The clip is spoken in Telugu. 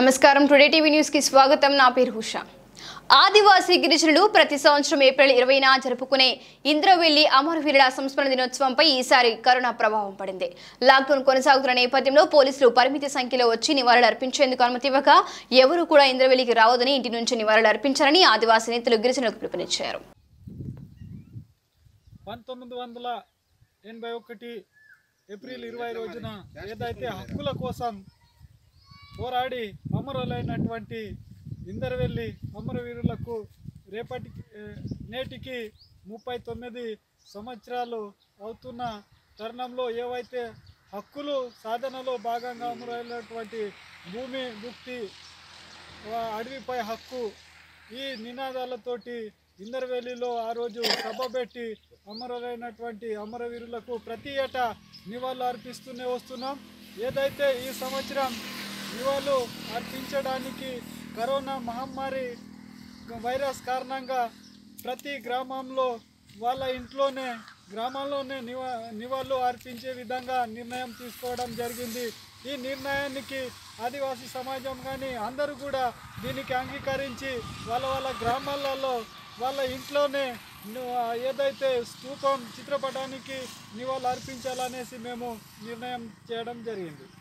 నమస్కారం టుడే టీవీ న్యూస్ కి స్వాగతం నా పేరు హుషా ఆదివాసీ గిరిజనులు ప్రతి సంవత్సరం ఏప్రిల్ ఇరవైన జరుపుకునే ఇంద్రవెల్లి అమరవీరుల సంస్మరణ దినోత్సవంపై ఈసారి కరోనా ప్రభావం పడింది లాక్డౌన్ కొనసాగుతున్న నేపథ్యంలో పోలీసులు పరిమిత సంఖ్యలో వచ్చి నివాళులు అర్పించేందుకు అనుమతి ఇవ్వక ఎవరూ కూడా ఇంద్రవెల్లికి రావద్దని ఇంటి నుంచి నివాళులు అర్పించారని ఆదివాసీ నేతలు గిరిజనులకు పిలుపునిచ్చారు పంతొమ్మిది వందల ఎనభై ఒకటి ఏప్రిల్ ఇరవై రోజున ఏదైతే హక్కుల కోసం పోరాడి అమరులైనటువంటి ఇందరవెల్లి అమరవీరులకు రేపటి ఏ, నేటికి ముప్పై తొమ్మిది సంవత్సరాలు అవుతున్న తరుణంలో ఏవైతే హక్కులు సాధనలో భాగంగా అమరులైనటువంటి భూమి భుక్తి వా- అడవిపై హక్కు ఈ నినాదాలతోటి ఇందర్వేలిలో ఆ రోజు సభ పెట్టి అమరులైనటువంటి అమరవీరులకు ప్రతి ఏటా నివాళులు అర్పిస్తూనే వస్తున్నాం ఏదైతే ఈ సంవత్సరం నివాళులు అర్పించడానికి కరోనా మహమ్మారి వైరస్ కారణంగా ప్రతి గ్రామంలో వాళ్ళ ఇంట్లోనే గ్రామాల్లోనే నివా నివాళులు అర్పించే విధంగా నిర్ణయం తీసుకోవడం జరిగింది ఈ నిర్ణయానికి ఆదివాసీ సమాజం కానీ అందరూ కూడా దీనికి అంగీకరించి వాళ్ళ వాళ్ళ గ్రామాలలో వాళ్ళ ఇంట్లోనే ను- ఏదైతే స్తూపం చిత్రపటానికి నివాళులు అర్పించాలనేసి మేము నిర్ణయం చేయడం జరిగింది